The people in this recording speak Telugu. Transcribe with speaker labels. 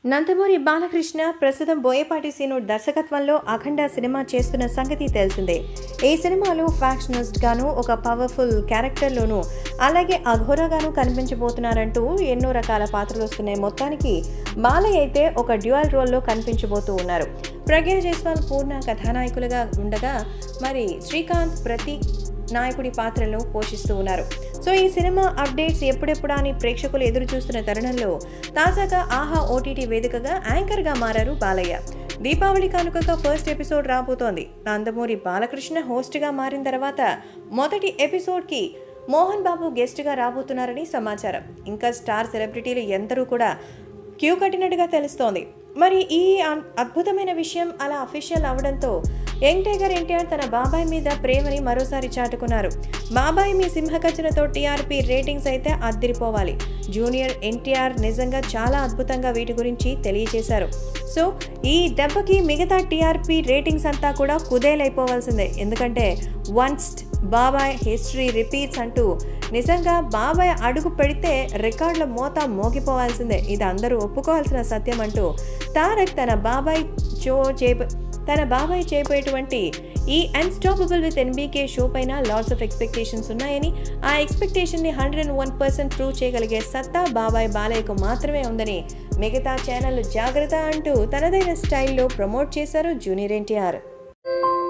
Speaker 1: నందమూరి బాలకృష్ణ ప్రస్తుతం బోయపాటి సీను దర్శకత్వంలో అఖండ సినిమా చేస్తున్న సంగతి తెలిసిందే ఈ సినిమాలో ఫ్యాక్షనిస్ట్ గాను ఒక పవర్ఫుల్ క్యారెక్టర్లోనూ అలాగే అఘోరగాను కనిపించబోతున్నారంటూ ఎన్నో రకాల పాత్రలు వస్తున్నాయి మొత్తానికి బాలయ్య అయితే ఒక డ్యూయల్ రోల్లో కనిపించబోతూ ఉన్నారు ప్రజ్ఞా జైస్వాల్ పూర్ణ కథానాయకులుగా ఉండగా మరి శ్రీకాంత్ ప్రతీక్ నాయకుడి పాత్రలను పోషిస్తూ ఉన్నారు సో ఈ సినిమా అప్డేట్స్ ఎప్పుడెప్పుడా అని ప్రేక్షకులు ఎదురు చూస్తున్న తరుణంలో తాజాగా ఆహా ఓటీటీ వేదికగా యాంకర్గా మారారు బాలయ్య దీపావళి కానుకగా ఫస్ట్ ఎపిసోడ్ రాబోతోంది నందమూరి బాలకృష్ణ హోస్ట్గా మారిన తర్వాత మొదటి ఎపిసోడ్కి మోహన్ బాబు గెస్ట్గా రాబోతున్నారని సమాచారం ఇంకా స్టార్ సెలబ్రిటీలు ఎందరూ కూడా క్యూ కట్టినట్టుగా తెలుస్తోంది మరి ఈ అన్- అద్భుతమైన విషయం అలా అఫీషియల్ అవడంతో యంగ్ టైగర్ ఎన్టీఆర్ తన బాబాయ్ మీద ప్రేమని మరోసారి చాటుకున్నారు బాబాయ్ మీ సింహకచనతో టీఆర్పీ రేటింగ్స్ అయితే అద్దిరిపోవాలి జూనియర్ ఎన్టీఆర్ నిజంగా చాలా అద్భుతంగా వీటి గురించి తెలియజేశారు సో ఈ దెబ్బకి మిగతా టీఆర్పీ రేటింగ్స్ అంతా కూడా కుదేలైపోవాల్సిందే ఎందుకంటే వన్స్ బాబాయ్ హిస్టరీ రిపీట్స్ అంటూ నిజంగా బాబాయ్ అడుగు పెడితే రికార్డుల మోత మోగిపోవాల్సిందే ఇది అందరూ ఒప్పుకోవాల్సిన సత్యం అంటూ తారక్ తన బాబాయ్ షో చేప తన బాబాయ్ చేయబోయేటువంటి ఈ అన్స్టాపబుల్ విత్ ఎన్బీకే షో పైన లాట్స్ ఆఫ్ ఎక్స్పెక్టేషన్స్ ఉన్నాయని ఆ ఎక్స్పెక్టేషన్ని hundred and one percent prove చేయగలిగే సత్తా బాబాయ్ బాలయ్యకు మాత్రమే ఉందని మిగతా ఛానళ్లు జాగ్రత్త అంటూ తనదైన స్టైల్లో ప్రమోట్ చేశారు జూనియర్ ఎన్టీఆర్